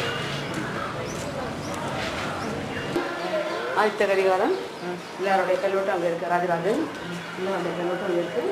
ஆதித்த கரிகாலன் எல்லாருடைய கல்வெட்டும் அங்கே இருக்குது ராஜராஜன் எல்லாருடைய கல்வெட்டும் அங்கே இருக்குது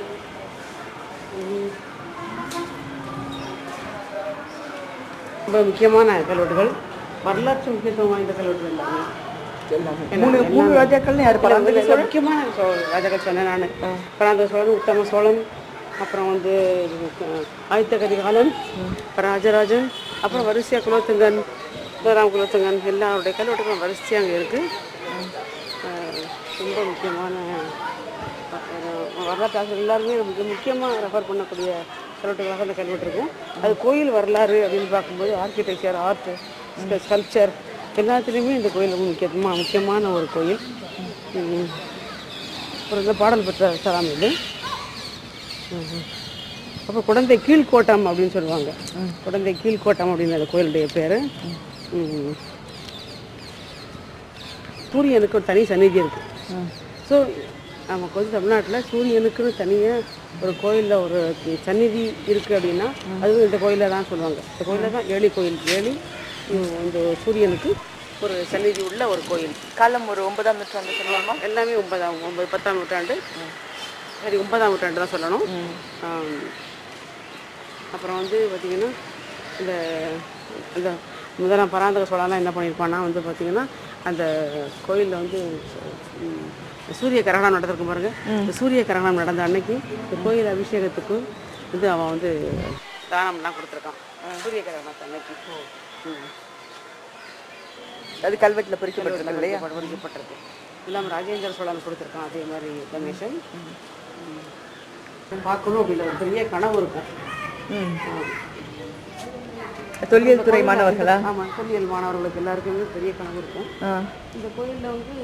ரொம்ப முக்கியமான கல்வெட்டுகள் வரலாற்று முக்கியத்துவம் வாய்ந்த கல்வெட்டுகள் எல்லாமே எல்லாமே. மூணு மூணு ராஜாக்கள்னு யார் இல்ல, பராந்தக இதுல சோழன் முக்கியமான சோ- ராஜாக்கள் சொன்னேன் நான் பராந்தக சோழன் உத்தம சோழன் அப்புறம் வந்து அஹ், ஆதித்த கரிகாலன் அப்புறம் ராஜராஜன் அப்புறம் வரிசையா குலோத்துங்கன் ராம் குலோத்துங்கன் எல்லாருடைய கல்வெட்டுகளும் வரிசையாக அங்கே இருக்குது ரொம்ப முக்கியமான அஹ், வரலாற்று ஆசிரியர் எல்லாருமே மிக முக்கியமாக ரெஃபர் பண்ணக்கூடிய கல்வெட்டுகளாக அந்த கல்வெட்டு இருக்கும் அது கோயில் வரலாறு அப்படின்னு பார்க்கும்போது ஆர்கிடெக்சர் ஆர்ட் ஸ்கல்ப்சர் எல்லாத்துலேயுமே இந்த கோயில் ரொம்ப முக்கியமாக முக்கியமான ஒரு கோயில் ம். ஒரு நல்ல பாடல் பெற்ற ஸ்தலம் இது ம்ஹும். அப்புறம் குடந்தை கீழ்கோட்டம் அப்படின்னு சொல்லுவாங்க குடந்தை கீழ்கோட்டம் அப்படின்னு அந்த கோயிலுடைய பேர் சூரியனுக்கு ஒரு தனி சந்நிதி இருக்கு ஸோ நமக்கு வந்து தமிழ்நாட்டில் சூரியனுக்குன்னு தனியாக ஒரு கோயிலில் ஒரு சந்நிதி இருக்குது அப்படின்னா அதுவும் இந்த கோயிலில் தான் சொல்லுவாங்க இந்த கோயிலில் தான் ஏழி கோயில் ஏழி உம், இந்த சூரியனுக்கு ஒரு சந்நிதி உள்ள ஒரு கோயில் காலம் ஒரு ஒன்பதாம் நூற்றாண்டு சொல்லலாமா எல்லாமே ஒன்பதாம் ஒன்பது பத்தாம் நூற்றாண்டு சரி ஒன்பதாம் நூற்றாண்டு தான் சொல்லணும் ஆம். அப்புறம் வந்து பார்த்திங்கன்னா இந்த இந்த முதலாம் பராந்தக சோழலாம் என்ன பண்ணியிருப்பான்னா வந்து பார்த்திங்கன்னா அந்த கோயிலில் வந்து ம், சூரிய கிரகணம் நடந்திருக்கும் பாருங்க இந்த சூரிய கிரகணம் நடந்த அன்னைக்கு இந்த கோயில் அபிஷேகத்துக்கு வந்து அவன் வந்து தானம்லாம் கொடுத்துருக்கான் சூரிய கிரகணத்தை அன்னைக்கு ம். அது கல்வெட்டுல பொறிக்கப்பட்டிருக்கு இல்லையா பொறிக்கப்பட்டிருக்கு இல்லாமல் ராஜேந்திர சோழன் கொடுத்துருக்கான் அதே மாதிரி கணேசன் பார்க்கணும் அப்படின்ற ஒரு பெரிய கனவு இருக்கும் ம். தொல்லியல் துறை மாணவர்களா ஆமாம் தொல்லியல் மாணவர்களுக்கு எல்லாருக்குமே பெரிய கனவு இருக்கும் ஆ. இந்த கோயிலில் வந்து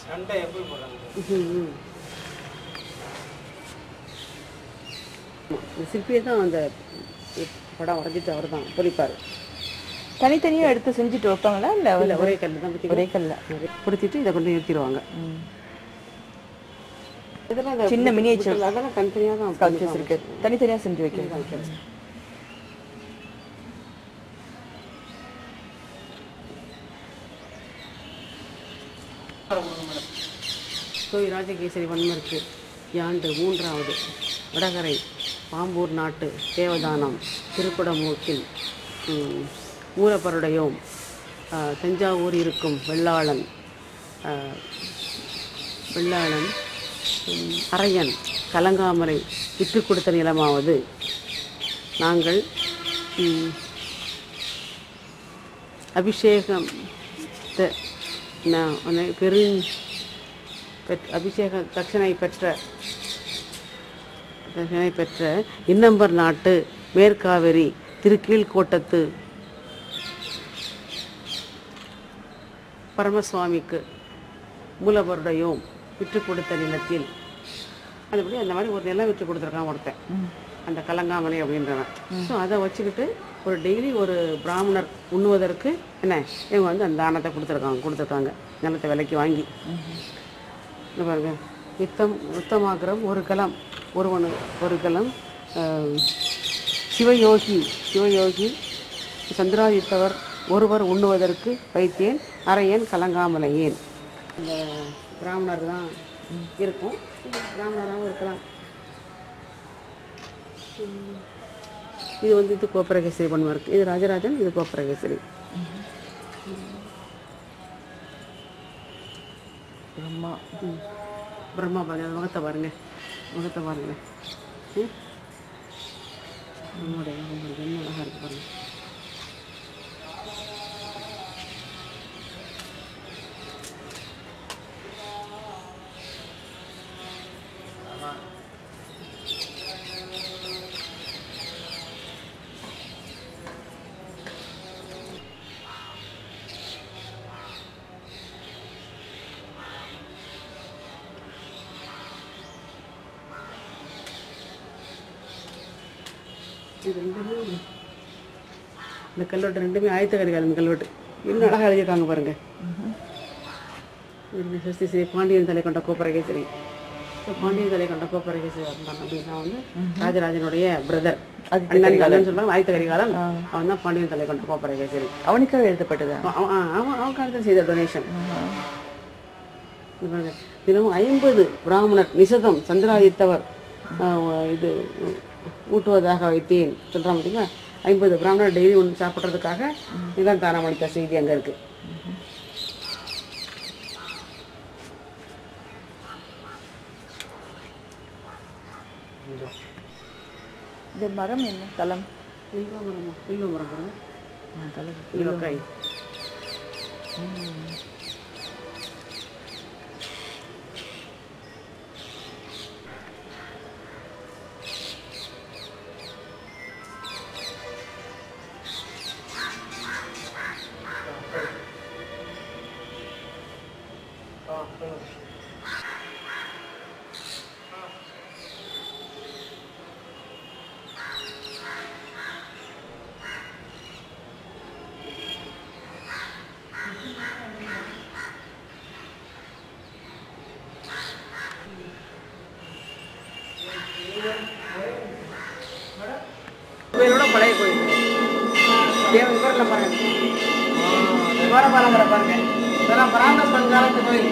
சண்டை எப்படி போடுறாங்க ம், ம். ஆமா, இந்த சிற்பியை தான் அந்த படம் வரைஞ்சிட்டு அவர் தான் பொறிப்பார் தனித்தனியா எடுத்து செஞ்சுட்டு வைப்பாங்களா இல்ல இல்லை ஒரே கல் தான் பற்றி ஒரே கல்ல பிடிச்சிட்டு இதை கொண்டு நிறுத்திடுவாங்க இதெல்லாம் இந்த சின்ன miniature. அதெல்லாம் தனித்தனியாக தான் ஸ்கல்ச்சர்ஸ் இருக்கு தனித்தனியா செஞ்சு வைக்கிறது சோய் ராஜகேசரி வன்மருக்கு யாண்டு மூன்றாவது வடகரை பாம்பூர் நாட்டு தேவதானம் திருக்குடமூக்கில் ம், ஊரப்பருடையோம் ஆ, தஞ்சாவூர் இருக்கும் வெள்ளாளன் ஆ, வெள்ளாளன் ம், அரையன் கலங்காமரை விட்டு கொடுத்த நிலமாவது நாங்கள் ம், அபிஷேகம் த- ந- உன்னை பெரு பெற் அபிஷேக தட்சணை பெற்ற தட்சணை பெற்ற இன்னம்பர் நாட்டு மேற்காவிரி திருக்கீழ்கோட்டத்து பரமசுவாமிக்கு மூலவருடையோம் விற்று கொடுத்த நிலத்தில் அதுபடி அந்த மாதிரி ஒரு நிலம் விற்று கொடுத்துருக்கான் ஒருத்தன் அந்த கலங்காமலை அப்படின்றவன் ஸோ அதை வச்சுக்கிட்டு ஒரு டெய்லி ஒரு பிராமணர் உண்ணுவதற்கு என்ன இவங்க வந்து அந்த தானத்தை கொடுத்துருக்காங்க கொடுத்துருக்காங்க நிலத்தை விலைக்கு வாங்கி இங்க பாருங்க யுத்தம் யுத்தமாகரம் ஒரு கலம் ஒருவனு ஒரு கலம் ஆஹ், சிவயோகி சிவயோகி சந்திராதித்தவர் ஒருவர் உண்ணுவதற்கு வைத்தேன் அரையன் கலங்காமலையேன் இந்த பிராமணர் தான் இருக்கும் பிராமணராகவும் இருக்கலாம் உம், இது வந்து இது கோப்பரகேசரி பண்ணுவார் இது ராஜராஜன் இது கோப்பரகேசரி அம்மா ம். பிரம்மா பாருங்க அந்த முகத்தை பாருங்க முகத்தை பாருங்க ம் பிரம்மாவுடைய முகம் பாருங்க என்ன அழகா இருக்கு பாருங்க இது ரெண்டுமே இந்த கல்வெட்டு ரெண்டுமே ஆயத்த கரிகாலன் கல்வெட்டு இன்னும் அழகாக எழுதியிருக்காங்க பாருங்க இது சஷ்டி ஸ்ரீ பாண்டியன் தலை கொண்ட கோப்பரகேசரி ஸோ பாண்டியன் தலை கொண்ட கோப்பரகேசரி வந்தான் அப்படின்னா வந்து ராஜராஜனுடைய பிரதர் அண்ணன் அண்ணன் சொல்லுவாங்க ஆயத்த கரிகாலன் அவன் தான் பாண்டியன் தலை கொண்ட கோப்பரகேசரி அவனுக்காக எழுதப்பட்டதா அவன் அவன் அவன் அவன் காலத்தில் செய்த டொனேஷன் தினமும் ஐம்பது பிராமணர் நிசதம் சந்திராதித்தவர் ஆஹ், இது ஊட்டுவதாக வைத்தேன் சொல்கிறான் பார்த்தீங்களா ஐம்பது பிராமணர் டெய்லி ஒன்று சாப்பிட்றதுக்காக இதான் தானம் அளித்த செய்தி அங்கே இருக்குது இந்த மரம் என்ன தலம் வில்வ மரமா வில்வ மரம் பாருங்க தலம் வில்வக்காய் கோயிலோட பழைய கோயில் தேவன் இவரில் பாருங்க கோரபாலமரை பாருங்க இதெல்லாம் பராந்தஸ்வரன் காலத்து கோயில்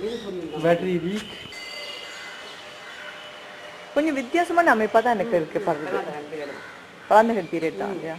இது புரியும் battery weak. கொஞ்சம் வித்தியாசமான அமைப்பா தான் எனக்கு இருக்கு பாருங்க பராந்தகன் பீரியட் தான் இல்லையா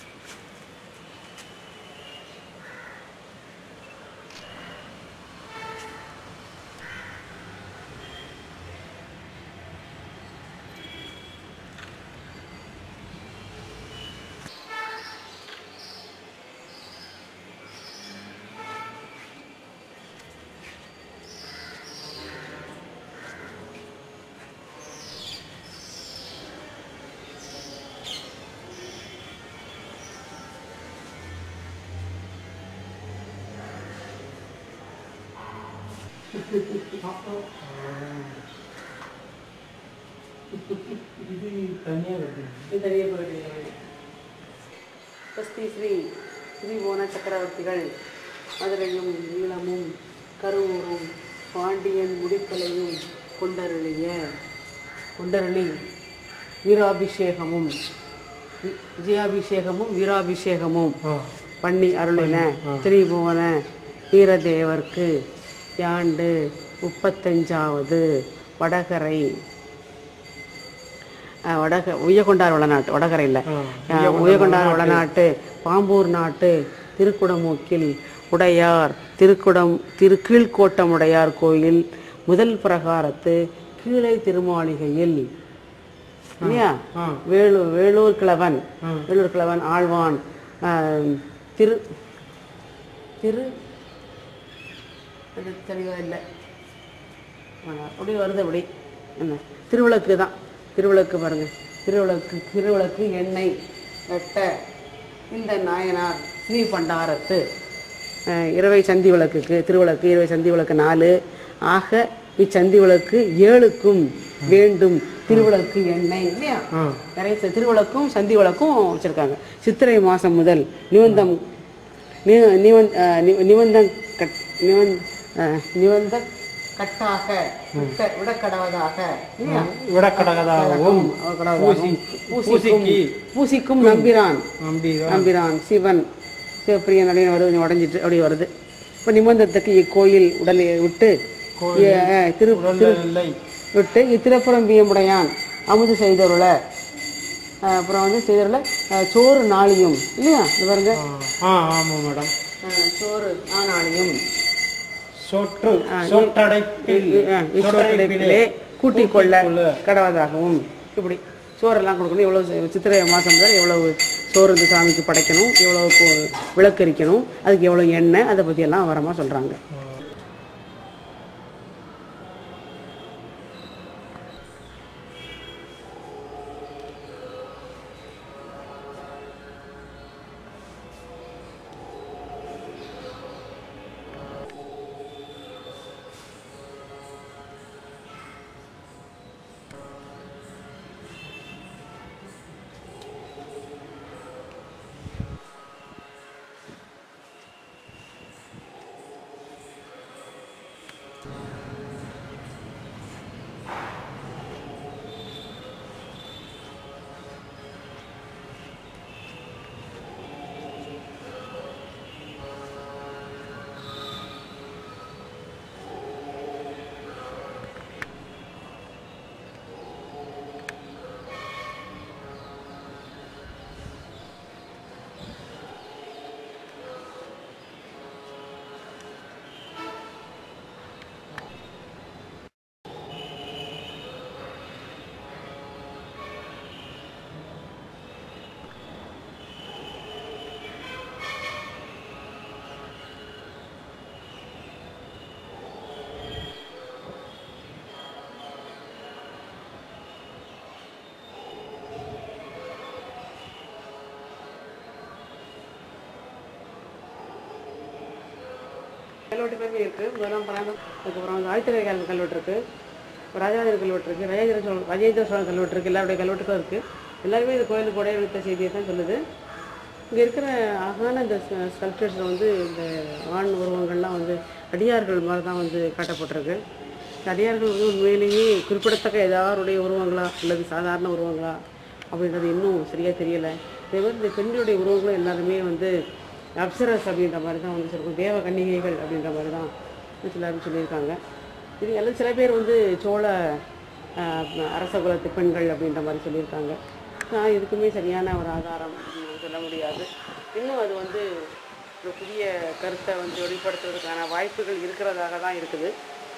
இது தனியா வருது இது தனியாக போயிட்டு ஸ்ரீ ஸ்ரீ ஸ்ரீபுவன சக்கரவர்த்திகள் மதுரையும் ஈழமும் கருவூரும் பாண்டியன் முடிக்கலையும் கொண்டருளிய கொண்டருளி வீராபிஷேகமும் வி- விஜயாபிஷேகமும் வீராபிஷேகமும் ஆ பண்ணி அருளின திரிபுவன வீரதேவர்க்கு யாண்டு முப்பத்தஞ்சாவது வடகரை அஹ், வடக உயகொண்டார் வளநாட்டு வடகரையில் ஆ உயகொண்டார் வளநாட்டு பாம்பூர் நாட்டு திருக்குடமூக்கில் உடையார் திருக்குடம் திருக்கீழ்கோட்டமுடையார் கோயில் முதல் பிரகாரத்து கீழே திருமாளிகையில் இல்லையா ஆ. வேலூர் வேலூர் கிழவன் வேலூர் கிழவன் ஆழ்வான் ஆஹ், திரு திரு அது தெளிவாக இல்லை அப்படி வருது அப்படி என்ன திருவிளக்கு தான் திருவிளக்கு பாருங்க திருவிளக்கு திருவிளக்கு எண்ணெய் வெட்ட இந்த நாயனார் ஸ்ரீ பண்டாரத்து அஹ், இரவை சந்தி விளக்குக்கு திருவிளக்கு இரவை சந்தி விளக்கு நாலு ஆக இச்சந்தி விளக்கு ஏழுக்கும் வேண்டும் திருவிளக்கு எண்ணெய் இல்லையா ஆ நிறைய சி- திருவிளக்கும் சந்தி விளக்கும் வச்சிருக்காங்க சித்திரை மாதம் முதல் நிவந்தம் நி- நிவந் அஹ், நி- நிவந்தம் கட் நிவந் அஹ், நிவந்த கட்டாக விட்ட விடக்கடவதாக இல்லையா விடக்கடகதாகவும் கடவதாகவும் பூசிக்கும் பூசிக்கு பூசிக்கும் நம்பிரான் நம்பிதான் நம்பிரான் சிவன் சிவப்பிரியன் அப்படின்னு வருது உடஞ்சிட்டு அப்படி வருது இப்போ நிபந்தத்துக்கு இக்கோயில் உடலை விட்டு அஹ், திரு திரு இல்லை விட்டு இத்திரப்புறம்பியமுடையான் அமுது செய்தருள அஹ் அப்புறம் வந்து செய்தருள அஹ் சோறு நாளியும் இல்லையா இது பாருங்க ஆ ஆமாம் மேடம் அஹ் சோறு நாளியும் சொற்று சொற்றடைப்பில் ஈஸ்வரத்திலே கூட்டிக் கொள்ள கடவதாகவும் இப்படி சோறெல்லாம் கொடுக்கணும் எவ்வளோ சித்திரை மாதம் முதல் எவ்வளவு சோறு இந்த சாமிக்கு படைக்கணும் எவ்வளோ கு- விளக்கரிக்கணும் அதுக்கு எவ்வளோ எண்ணெய் அதை பற்றியெல்லாம் வரமாக சொல்கிறாங்க கல்வெட்டு பேருமே இருக்குது முதலாம் பராந்தம் அதுக்கப்புறம் வந்து ஆதித்தரை கல் கல்வெட்டு இருக்குது ராஜராஜர் கல்வெட்டு இருக்குது ராஜேந்திர சோழன் ராஜேந்திர சோழன் கல்வெட்டு இருக்குது எல்லாருடைய கல்வெட்டுக்கும் இருக்குது எல்லாருமே இந்த கோயிலுக்கு உடைய வைத்த செய்தியை தான் சொல்லுது இங்கே இருக்கிற அழகான இந்த ஸ்கல்ப்சர்ஸில் வந்து இந்த ஆண் உருவங்கள்லாம் வந்து அடியார்கள் மாதிரி தான் வந்து காட்டப்பட்டிருக்கு இந்த அடியார்கள் வந்து உண்மையிலேயே குறிப்பிடத்தக்க ஏதாருடைய உருவங்களா அல்லது சாதாரண உருவங்களா அப்படின்றது இன்னும் சரியாக தெரியலை இதே மாதிரி இந்த பெண்களுடைய உருவங்களும் எல்லாருமே வந்து அப்சரஸ் அப்படின்ற மாதிரி தான் வந்து சொல்லுவோம் தேவ கன்னிகைகள் அப்படின்ற மாதிரி தான் சிலர் சொல்லியிருக்காங்க இது எல்லாம் சில பேர் வந்து சோழ ஆஹ், அரச குலத்து பெண்கள் அப்படின்ற மாதிரி சொல்லியிருக்காங்க நான் இதுக்குமே சரியான ஒரு ஆதாரம் ம், சொல்ல முடியாது இன்னும் அது வந்து ஒரு புதிய கருத்தை வந்து வெளிப்படுத்துவதற்கான வாய்ப்புகள் இருக்கிறதாக தான் இருக்குது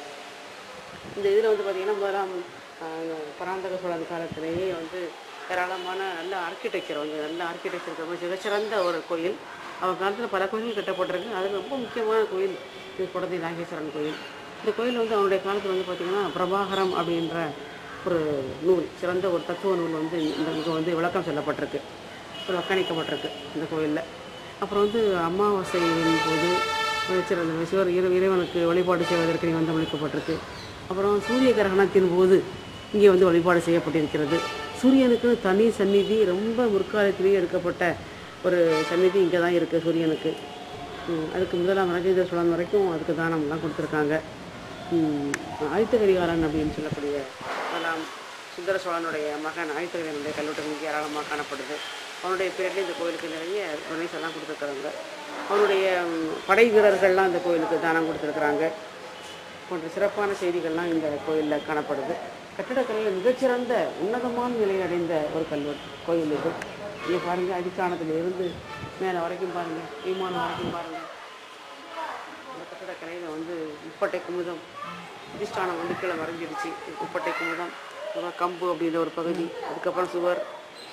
இந்த இதில் வந்து பார்த்திங்கன்னா முதலாம் ஆஹ், பராந்தக சோழன் காலத்திலேயே வந்து ஏராளமான நல்ல ஆர்கிடெக்சர் வந்து நல்ல ஆர்கிடெக்சர் ரொம்ப மிகச்சிறந்த ஒரு கோயில் அவங்க காலத்தில் பல கோயில்கள் கட்டப்பட்டிருக்கு அதில் ரொம்ப முக்கியமான கோயில் இது குடந்தை நாகேஸ்வரன் கோயில் இந்த கோயில் வந்து அவனுடைய காலத்தில் வந்து பார்த்திங்கன்னா பிரபாகரம் அப்படின்ற ஒரு நூல் சிறந்த ஒரு தத்துவ நூல் வந்து இந்த இங்கே வந்து விளக்கம் சொல்லப்பட்டிருக்கு ஒரு வக்கணிக்கப்பட்டிருக்கு இந்த கோயிலில் அப்புறம் வந்து அமாவாசையின் போது சிறந்த சிவர் இறை இறைவனுக்கு வழிபாடு செய்வதற்கு இங்கே வந்து அளிக்கப்பட்டிருக்கு அப்புறம் சூரிய கிரகணத்தின் போது இங்கே வந்து வழிபாடு செய்யப்பட்டிருக்கிறது சூரியனுக்கு தனி சந்நிதி ரொம்ப முற்காலத்திலேயே எடுக்கப்பட்ட ஒரு சந்நிதி இங்கே தான் இருக்குது சூரியனுக்கு ம், அதுக்கு முதலாம் ராஜேந்திர சோழன் வரைக்கும் அதுக்கு தானம்லாம் கொடுத்துருக்காங்க ம், ஆதித்த கரிகாலன் அப்படின்னு சொல்லக்கூடிய முதலாம் சுந்தர சோழனுடைய மகன் ஆதித்த கரிகாலனுடைய கல்லூரி இங்கே ஏராளமாக காணப்படுது அவனுடைய பேரில் இந்த கோயிலுக்கு நிறைய டொனேஷன் எல்லாம் கொடுத்துருக்குறாங்க அவனுடைய ம், படை வீரர்கள்லாம் இந்த கோயிலுக்கு தானம் கொடுத்துருக்குறாங்க போன்ற சிறப்பான செய்திகள்லாம் இந்த கோயிலில் காணப்படுது கட்டிடக்கலையில் மிகச்சிறந்த உன்னதமான நிலையை அடைந்த ஒரு கல்வெட்டு கோயில் இது இங்கே பாருங்கள் அடிக்கானத்துல இருந்து மேலே வரைக்கும் பாருங்கள் விமானம் வரைக்கும் பாருங்கள் இந்த கட்டிடக்கலையில் வந்து முப்பட்டை குமுதம் அதிஷ்டானம் வந்து கீழே மறைஞ்சிடுச்சு முப்பட்டை குமுதம் அப்புறம் கம்பு அப்படின்ற ஒரு பகுதி அதுக்கப்புறம் சுவர்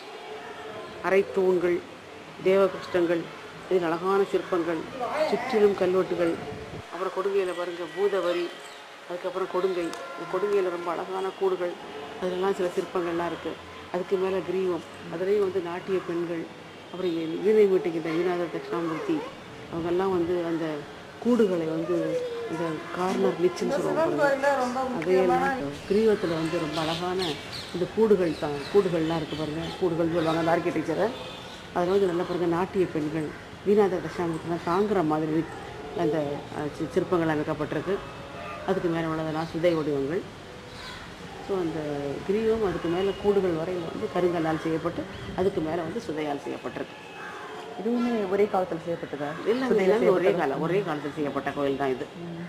அரைத்தூண்கள் தேவகிருஷ்ணங்கள் இதில் அழகான சிற்பங்கள் சுற்றிலும் கல்வெட்டுகள் அப்புறம் கொடுங்கையில் பாருங்க பூதவரி அதுக்கப்புறம் கொடுங்கை இந்த கொடுங்கையில் ரொம்ப அழகான கூடுகள் அதிலெல்லாம் சில சிற்பங்கள்லாம் இருக்குது அதுக்கு மேலே கிரீவம் அதுலேயும் வந்து நாட்டிய பெண்கள் அப்புறம் இ- வீணை மீட்டுக்கிட்ட வீணாதர் தட்சிணாமூர்த்தி அவங்கெல்லாம் வந்து அந்த கூடுகளை வந்து இந்த கார்னர் நிச்சுன்னு சொல்லுவாங்க பாருங்க. அதையெல்லாம் கிரீவத்தில் வந்து ரொம்ப அழகான இந்த கூடுகள் தான் கூடுகள்லாம் இருக்குது பாருங்க கூடுகள் சொல்லுவாங்க அந்த ஆர்கிடெக்சரை அதில் வந்து நல்லா பாருங்க நாட்டிய பெண்கள் வீணாத தட்சிணாமூர்த்திலாம் தாங்குற மாதிரி அந்த அஹ், சி- சிற்பங்கள் அமைக்கப்பட்டிருக்கு அதுக்கு மேலே உள்ளதெல்லாம் சுதை வடிவங்கள் ஸோ அந்த கிரீவம் அதுக்கு மேலே கூடுகள் வரையில் வந்து கருங்கல்லால் செய்யப்பட்டு அதுக்கு மேலே வந்து சுதையால் செய்யப்பட்டிருக்கு இதுவுமே ஒரே காலத்துல செய்யப்பட்டதா எல்லாம் எல்லாமே ஒரே காலம் ஒரே காலத்தில் செய்யப்பட்ட கோயில் தான் இது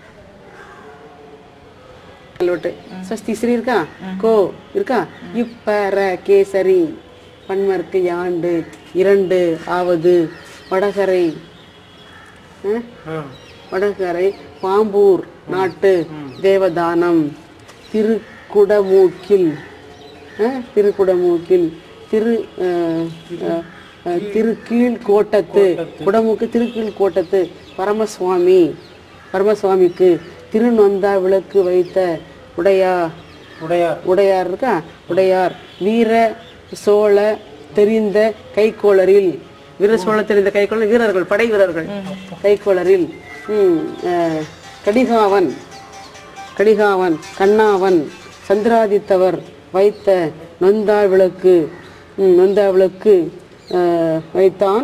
கல்வெட்டு சஸ்தி ஸ்ரீ இருக்கா கோ இருக்கா இப்பர கேசரி பன்மர்க்கு யாண்டு இரண்டு ஆவது வடகரை அஹ், ஆ வடகரை பாம்பூர் நாட்டு தேவதானம் திருக்குடமூக்கில் அஹ், திருக்குடமூக்கில் திரு அஹ், அஹ், அஹ், திருக்கீழ்கோட்டத்து குடமூக்கு திருக்கீழ்கோட்டத்து பரமசுவாமி பரமசுவாமிக்கு திருநொந்தா விளக்கு வைத்த உடையா உடையார் உடையார் இருக்கா உடையார் வீர சோழ தெரிந்த கைக்கோளரில் வீர சோழ தெரிந்த கைக்கோளர் வீரர்கள் படை வீரர்கள் கைக்கோளரில் ம், அஹ், கடிகாவன் கடிகாவன் கண்ணாவன் சந்திராதித்தவர் வைத்த நொந்தா விளக்கு ம், நொந்தா விளக்கு அஹ், வைத்தான்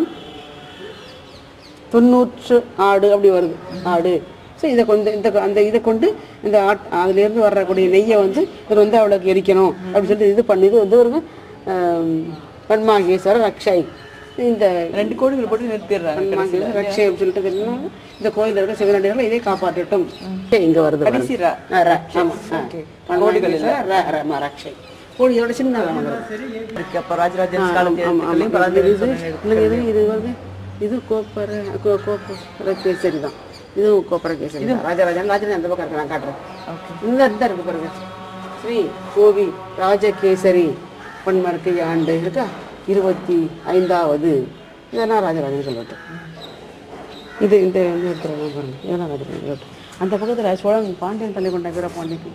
தொண்ணூற்று ஆடு அப்படி வருது ஆடு ஸோ இதை கொண்டு இந்த அந்த இதை கொண்டு இந்த ஆட் அதுலேருந்து வரக்கூடிய நெய்யை வந்து இது வந்து அவளுக்கு எரிக்கணும் அப்படின்னு சொல்லிட்டு இது பண்ணி இது வந்து ஒரு பன்மாகேஸ்வரர் அக்ஷய் இந்த ரெண்டு கோடிகள் போட்டு நிறுத்திடுறாங்க பன்மாகேஸ்வரர் அக்ஷய் அப்படின்னு சொல்லிட்டு தெரியுமா இந்த கோயிலில் இருக்க சிவனடிகளை இதை காப்பாற்றட்டும் இங்கே வருது வருது. கடைசி ரா. ஆ, ர, ஆமா, ஆ. பன்மாகேஸ்வரர், ர, ர, ம, அக்ஷய் கோடி இதோட சின்ன இருக்கு அப்ப ராஜராஜன் காலத்து ஆமா, ஆமா. எழுத்துக்களையும் இது பராந்தக இது இல்லைங்க, இது இது வந்து இது கோப்பர கோ- கோப்பர கேசரி தான் இதுவும் கோப்பர கேசரி தான் ராஜராஜன் ராஜன் அந்த பக்கம் இருக்கு நான் காட்டுறேன் இந்த இந்த இருக்கு பாருங்க ஸ்ரீ கோவி ராஜகேசரி பன்மர்க்கை ஆண்டு இருக்கா இருபத்தி ஐந்தாவது இதெல்லாம் ராஜராஜன் சொல்லட்டும் இது இந்த இந்த இடத்துல தான் பாருங்க இதெல்லாம் ராஜராஜன் சொல்லட்டும் அந்த பக்கத்தில் சோழன் பாண்டியன் தலை கொண்ட வீரபாண்டிக்கு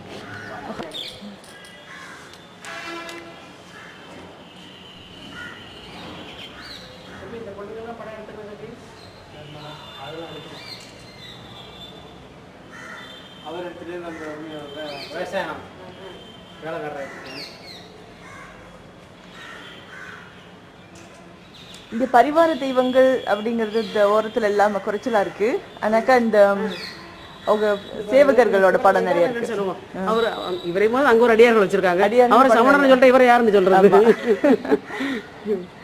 அவர் இடத்துல நம்ம விவசாயம் வேலைக்காரர் இந்த பரிவார தெய்வங்கள் அப்படிங்கிறது இந்த ஓரத்துல எல்லாம் குறைச்சலா இருக்கு ஆனாக்கா இந்த ம், அவங்க சேவகர்களோட படம் நிறைய இருக்கு சொல்லுவோம் அவர் இவரை மாதிரி அங்க ஒரு அடியார்கள் வச்சிருக்காங்க அடியார்கள் அவரை சமணர்னு சொல்லிட்டு இவரை யாருன்னு சொல்றது